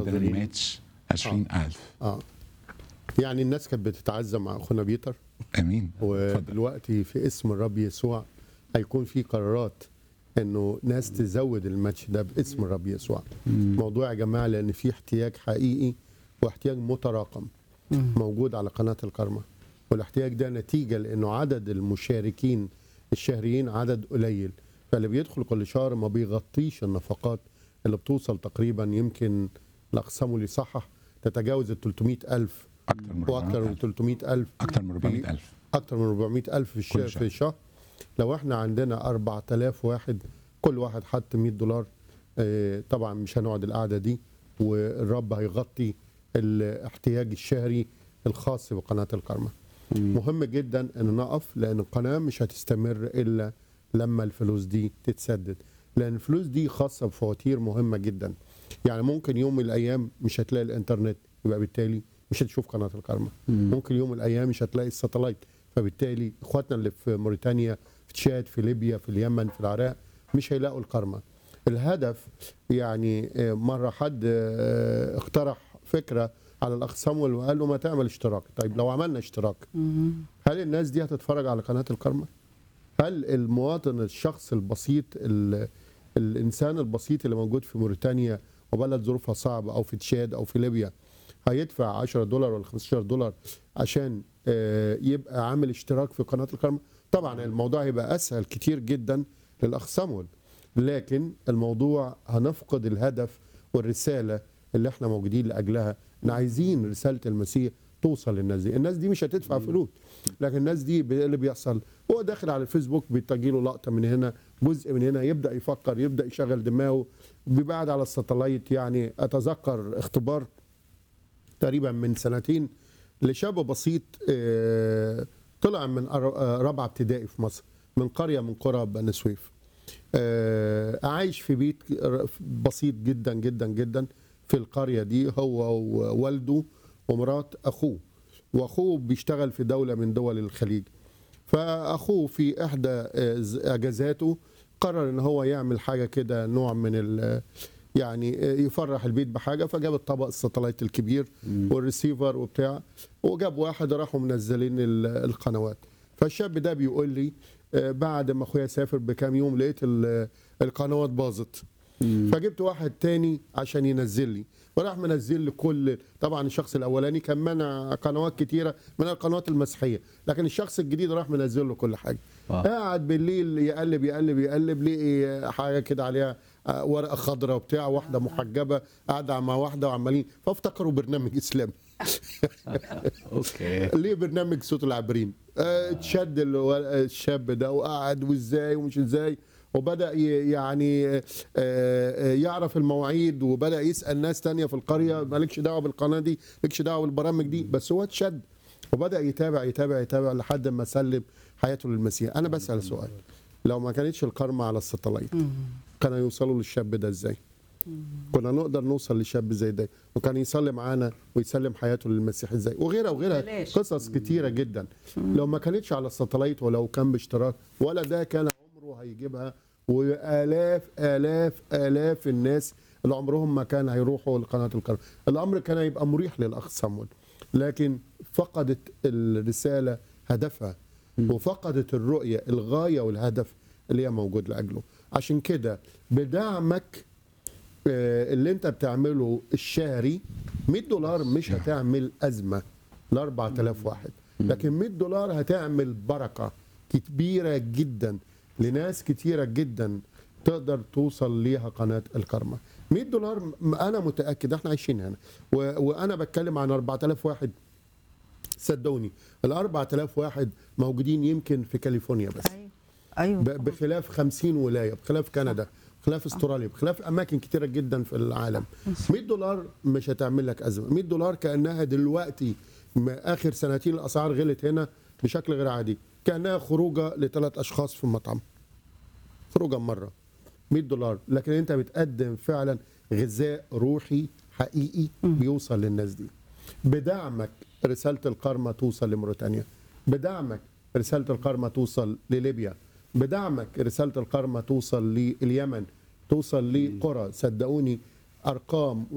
منتظرين ماتش 20000 اه يعني الناس كانت بتتعزى مع اخونا بيتر امين اتفضل ودلوقتي في اسم الرب يسوع هيكون في قرارات انه ناس تزود الماتش ده باسم الرب يسوع موضوع يا جماعه لان في احتياج حقيقي واحتياج متراكم موجود على قناه الكرمه والاحتياج ده نتيجه لانه عدد المشاركين الشهريين عدد قليل فاللي بيدخل كل شهر ما بيغطيش النفقات اللي بتوصل تقريبا يمكن الاقسام اللي صحح تتجاوز ال 300 ألف اكتر من واكثر من 400000 300 ألف اكتر من 400000 اكتر من 400 الف في الشهر كل شهر. في الشهر لو احنا عندنا 4000 واحد كل واحد حط 100 دولار آه، طبعا مش هنقعد القعده دي والرب هيغطي الاحتياج الشهري الخاص بقناه الكرمه مهم جدا ان نقف لان القناه مش هتستمر الا لما الفلوس دي تتسدد لان الفلوس دي خاصه بفواتير مهمه جدا يعني ممكن يوم من الايام مش هتلاقي الانترنت يبقى بالتالي مش هتشوف قناه الكرمه ممكن يوم من الايام مش هتلاقي الساتلايت فبالتالي اخواتنا اللي في موريتانيا في تشاد في ليبيا في اليمن في العراق مش هيلاقوا الكرمه الهدف يعني آه، مره حد آه، اقترح فكره على الاخ صامويل وقال له ما تعمل اشتراك طيب لو عملنا اشتراك هل الناس دي هتتفرج على قناه الكرمه هل المواطن الشخص البسيط ال- الانسان البسيط اللي موجود في موريتانيا وبلد ظروفها صعبه او في تشاد او في ليبيا هيدفع 10 دولار ولا 15 دولار عشان آه، يبقى عامل اشتراك في قناه الكرمه طبعا الموضوع هيبقى اسهل كتير جدا للاخ صامويل لكن الموضوع هنفقد الهدف والرساله اللي احنا موجودين لاجلها احنا عايزين رساله المسيح توصل للناس دي الناس دي مش هتدفع فلوس لكن الناس دي ب- اللي بيحصل هو داخل على الفيسبوك بتجي له لقطه من هنا جزء من هنا يبدا يفكر يبدا يشغل دماغه بيبعد على الساتلايت يعني اتذكر اختبار تقريبا من سنتين لشاب بسيط آه، طلع من أر- آه، رابعه ابتدائي في مصر من قريه من قرى بني سويف آه، عايش في بيت بسيط جدا جدا جدا في القريه دي هو ووالده ومرات اخوه واخوه بيشتغل في دوله من دول الخليج فاخوه في احدى آه، ز- اجازاته قرر ان هو يعمل حاجه كده نوع من ال يعني آه، يفرح البيت بحاجه فجاب الطبق الساتلايت الكبير والريسيفر وبتاع وجاب واحد راحوا منزلين ال- القنوات فالشاب ده بيقول لي آه، بعد ما اخويا سافر بكام يوم لقيت ال- القنوات باظت فجبت واحد تاني عشان ينزل لي وراح منزل لي كل طبعا الشخص الاولاني كان منع قنوات كتيره من القنوات المسيحيه لكن الشخص الجديد راح منزل له كل حاجه آه. قاعد بالليل يقلب يقلب يقلب لقي حاجه كده عليها آه، ورقه خضراء وبتاع واحده محجبه قاعده مع واحده وعمالين فافتكروا برنامج اسلامي اوكي ليه برنامج صوت العابرين آه، اتشد الو- الشاب ده وقعد وازاي ومش ازاي وبدا ي- يعني آه، آه، يعرف المواعيد وبدا يسال ناس تانية في القريه مالكش دعوه بالقناه دي مالكش دعوه بالبرامج دي بس هو اتشد وبدا يتابع يتابع يتابع لحد ما سلم حياته للمسيح انا بسال سؤال لو ما كانتش الكرمه على الساتلايت كانوا يوصلوا للشاب ده ازاي كنا نقدر نوصل لشاب زي ده وكان يصلي معانا ويسلم حياته للمسيح ازاي وغيرها وغيرها بلاش. قصص كتيره جدا لو ما كانتش على الساتلايت ولو كان باشتراك ولا ده كان عمره هيجيبها والاف الاف الاف الناس اللي عمرهم ما كان هيروحوا لقناه الكرم الامر كان هيبقى مريح للاخ صمول لكن فقدت الرساله هدفها وفقدت الرؤيه الغايه والهدف اللي هي موجود لاجله عشان كده بدعمك آه، اللي انت بتعمله الشهري 100 دولار مش هتعمل ازمه ل 4000 واحد لكن 100 دولار هتعمل بركه كبيره جدا لناس كتيره جدا تقدر توصل ليها قناه الكرمه 100 دولار م- انا متاكد احنا عايشين هنا و- وانا بتكلم عن 4000 واحد صدقوني ال 4000 واحد موجودين يمكن في كاليفورنيا بس ايوه ايوه ب- بخلاف 50 ولايه بخلاف كندا بخلاف استراليا بخلاف اماكن كتيره جدا في العالم 100 دولار مش هتعمل لك ازمه 100 دولار كانها دلوقتي م- اخر سنتين الاسعار غلت هنا بشكل غير عادي كانها خروجه لثلاث اشخاص في مطعم خروجه مره 100 دولار لكن انت بتقدم فعلا غذاء روحي حقيقي بيوصل للناس دي بدعمك رساله القرمه توصل لموريتانيا بدعمك رساله القرمه توصل لليبيا بدعمك رساله القرمه توصل لليمن توصل لقرى صدقوني ارقام